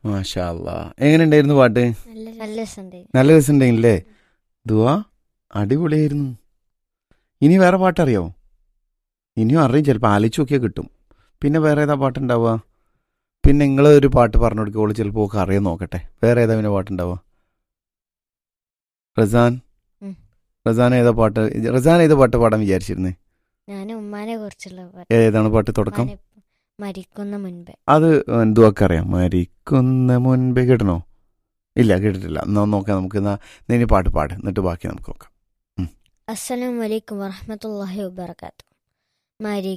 മാഷാ അല്ലാ എങ്ങനെ ഉണ്ടായിരുന്നു പാട്ട് നല്ല നല്ല രസമുണ്ടായി നല്ല രസമുണ്ടെങ്കിലേ ദുവാ അടിപൊളിയായിരുന്നു ഇനി വേറെ പാട്ടറിയാവോ ഇനിയും അറിയും ചിലപ്പോൾ ആലോചിച്ച് നോക്കിയാൽ കിട്ടും പിന്നെ വേറെ ഏതാ പാട്ടുണ്ടാവുക പിന്നെ നിങ്ങൾ ഒരു പാട്ട് പറഞ്ഞു കൊടുക്കുമ്പോൾ ചിലപ്പോൾ ഒക്കെ അറിയാൻ നോക്കട്ടെ വേറെ ഏതാ പിന്നെ പാട്ടുണ്ടാവുക റസാൻ ഉം. റസാൻ ഏതാ പാട്ട് റസാൻ ഏതാ പാട്ട് പാടാൻ വിചാരിച്ചിരുന്നേ ഞാൻ ഉമ്മാനെ കുറിച്ചുള്ള പാട്ട്. ഏതാണ് പാട്ട് തുടക്കം ഉമ്മാനെ മരിക്കുന്ന മുൻപേ അത് എന്തുവാക്കെ അറിയാം മരിക്കുന്ന മുൻപേ കേട്ടണോ ഇല്ല കേട്ടിട്ടില്ല എന്നാ നോക്കാം നമുക്ക് എന്നാ നീ ഇനി പാട്ട് പാട് എന്നിട്ട് ബാക്കി നമുക്ക് നോക്കാം അസ്സലാമു അലൈക്കും വറഹ്മത്തുള്ളാഹി വബറകാതുഹു മരി